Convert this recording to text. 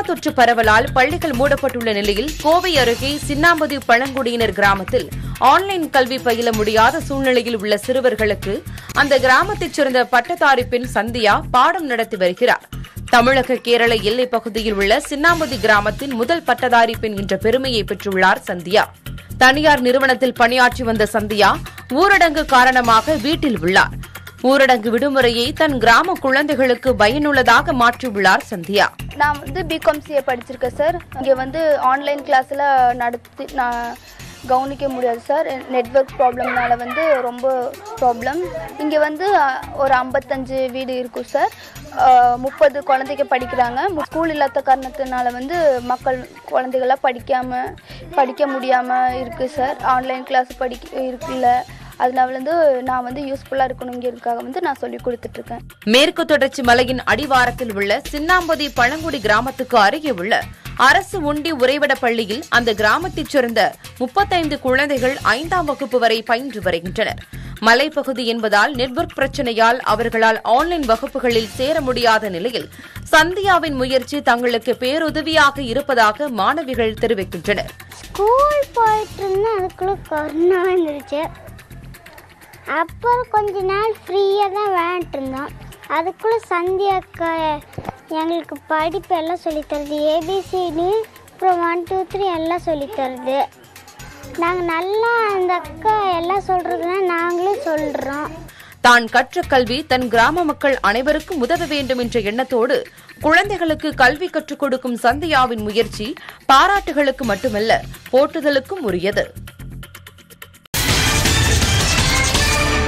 தொற்று பரவலால் பள்ளிகள் மூடப்பட்டுள்ள நிலையில் கோவை அருகே சின்னாம்பதி பழங்குடியினர் கிராமத்தில் ஆன்லைன் கல்வி பயில முடியாத சூழ்நிலையில் உள்ள சிறுவர்களுக்கு அந்த கிராமத்தைச் சேர்ந்த பட்டதாரி பெண் சந்தியா பாடம் நடத்தி வருகிறார் தமிழக கேரள எல்லைப் பகுதியில் உள்ள சின்னாம்பதி கிராமத்தின் முதல் பட்டதாரி பெண் என்ற பெருமையை பெற்றுள்ளார் சந்தியா தனியார் நிறுவனத்தில் பணியாற்றி வந்த சந்தியா ஊரடங்கு காரணமாக வீட்டில் உள்ளார் ஊரடங்கு விடுமுறையை தன் கிராம குழந்தைகளுக்கு பயனுள்ளதாக மாற்றியுள்ளார் சந்தியா நான் வந்து பிகாம் சிஏ படிச்சிருக்கேன் சார் இங்கே வந்து ஆன்லைன் கிளாஸில் நடத்தி நான் கவனிக்க முடியாது சார் நெட்வொர்க் ப்ராப்ளம்னால வந்து ரொம்ப ப்ராப்ளம் இங்கே வந்து அஹ், ஒரு ஐம்பத்தஞ்சு வீடு இருக்கும் சார் முப்பது குழந்தைங்க படிக்கிறாங்க ஸ்கூல் இல்லாத காரணத்தினால வந்து மக்கள் குழந்தைகள்லாம் படிக்காமல் படிக்க முடியாமல் இருக்குது சார் ஆன்லைன் கிளாஸ் படிக்க இருக்குல்ல அதனால வந்து நான் வந்து யூஸ்ஃபுல்லாக இருக்கணுங்கிறதுக்காக வந்து நான் சொல்லி கொடுத்துட்ருக்கேன் மேற்கு தொடர்ச்சி மலையின் அடிவாரத்தில் உள்ள சின்னாம்பதி பழங்குடி கிராமத்துக்கு அருகே உள்ள அரசு உண்டி உறைவிட பள்ளியில் அந்த கிராமத்தைச் சேர்ந்த முப்பத்தைந்து குழந்தைகள் ஐந்தாம் வகுப்பு வரை பயின்று வருகின்றனர் மலைப்பகுதி என்பதால் நெட்வொர்க் பிரச்சனையால் அவர்களால் ஆன்லைன் வகுப்புகளில் சேர முடியாத நிலையில் சந்தியாவின் முயற்சி தங்களுக்கு பேருதவியாக இருப்பதாக மாணவிகள் தெரிவிக்கின்றனர் ஸ்கூல் போயிட்டு இருந்தேன் அதுக்குள்ளே கொரோனா வந்துருச்சு அப்புறம் கொஞ்ச நாள் ஃப்ரீயாக தான் விளையாண்டுட்டு இருந்தோம் அதுக்குள்ளே சந்தியா அக்கா எங்களுக்கு படிப்பு எல்லாம் சொல்லித் தருது ஏபிசிடி அப்புறம் ஒன் டூ த்ரீ எல்லாம் சொல்லித் தருது நாங்கள் நல்லா அந்த அக்கா எல்லாம் சொல்கிறதுனா நாங்களும் சொல்கிறோம் தான் கற்ற கல்வி தன் கிராம மக்கள் அனைவருக்கும் உதவ வேண்டும் என்ற எண்ணத்தோடு குழந்தைகளுக்கு கல்வி கற்றுக் கொடுக்கும் சந்தியாவின் முயற்சி பாராட்டுகளுக்கு மட்டுமல்ல போற்றுதலுக்கும் உரியது